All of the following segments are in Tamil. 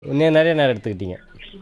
இன்னும் நிறைய நேரம் எடுத்துக்கிட்டீங்க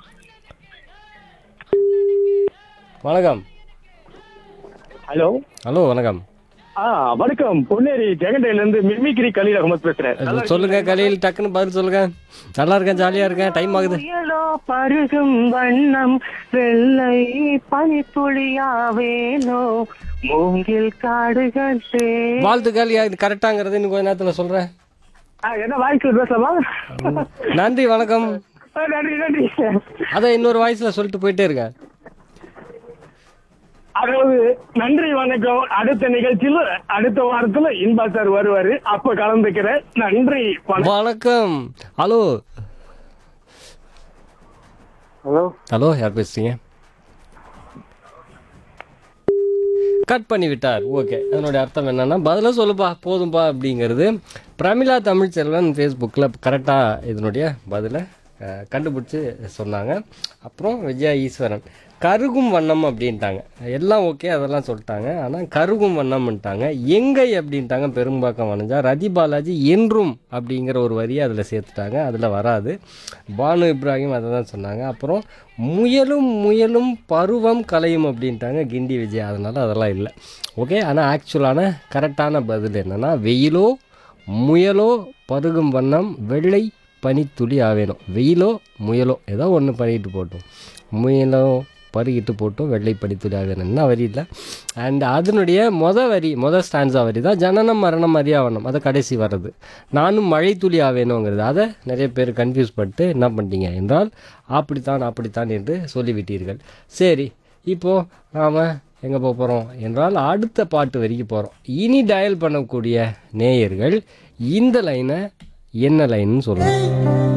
வணக்கம் ஹலோ ஹலோ வணக்கம் ஆ வணக்கம் பொன்னேரி ஜெகண்டையில இருந்து மிமிக்ரி கலீல் அகமது பேசுறேன் நல்லா சொல்லுங்க கலையில் டக்குன்னு பதில் சொல்லுங்க நல்லா இருக்கேன் ஜாலியா இருக்கேன் டைம் ஆகுது புயலோ பருகும் வண்ணம் வெள்ளை பனித்துளியாவேனோ மூங்கில் காடுகள் தே வாழ்த்துக்கள் யா, இது கரெக்டாங்கிறது இன்னும் கொஞ்ச நேரத்துல சொல்றேன் ஆ, என்ன வாய்ஸ்ல பேசலாமா நன்றி வணக்கம் ஆ, நன்றி நன்றி அதை இன்னொரு வாய்ஸ்ல சொல்லிட்டு போயிட்டே இருக்கேன் அதாவது நன்றி வணக்கம் அடுத்த நிகழ்ச்சியில அடுத்த வாரத்துல இன்பா சார் வருவாரு அப்ப கலந்துக்கிறேன் நன்றி வணக்கம் வணக்கம் ஹலோ ஹலோ ஹலோ யார் பேசுறீங்க கட் பண்ணி விட்டார் ஓகே அதனுடைய அர்த்தம் என்னன்னா பதிலாக சொல்லுப்பா போதும்பா அப்படிங்கிறது பிரமிளா தமிழ்ச்செல்வன் ஃபேஸ்புக்கில் கரெக்டாக இதனுடைய பதிலை அஹ், கண்டுபிடிச்சி சொன்னாங்க அப்புறம் விஜயா ஈஸ்வரன் கருகும் வண்ணம் அப்படின்ட்டாங்க எல்லாம் ஓகே அதெல்லாம் சொல்லிட்டாங்க ஆனால் கருகும் வண்ணம்ன்ட்டாங்க எங்கை அப்படின்ட்டாங்க பெரும்பாக்கம் வணைஞ்சா ரதி பாலாஜி என்றும் அப்படிங்கிற ஒரு வரியை அதில் சேர்த்துட்டாங்க அதில் வராது பானு இப்ராஹிம் அதை தான் சொன்னாங்க அப்புறம் முயலும் முயலும் பருவம் கலையும் அப்படின்ட்டாங்க கிண்டி விஜய் அதனால் அதெல்லாம் இல்லை ஓகே ஆனால் ஆக்சுவலான கரெக்டான பதில் என்னென்னா வெயிலோ முயலோ பருகும் வண்ணம் வெள்ளை பனித்துளி ஆவேணும் வெயிலோ முயலோ ஏதோ ஒன்று பண்ணிட்டு போட்டோம் முயலோ பருகிட்டு போட்டோம் வெள்ளை பனித்துளி ஆவேணும் என்ன வரி இல்லை அண்ட் அதனுடைய மொத வரி மொத ஸ்டான்ஸா வரி தான் ஜனனம் மரணம் அறியாவணம் அது கடைசி வர்றது நானும் மழை துளி ஆவேணுங்கிறது அதை நிறைய பேர் கன்ஃபியூஸ் பண்ணிட்டு என்ன பண்ணிட்டீங்க என்றால் அப்படித்தான் அப்படித்தான் என்று சொல்லிவிட்டீர்கள் சரி இப்போது நாம் எங்கே போக போகிறோம் என்றால் அடுத்த பாட்டு வரைக்கும் போகிறோம் இனி டயல் பண்ணக்கூடிய நேயர்கள் இந்த லைனை என்ன லைன்னு சொல்லணும்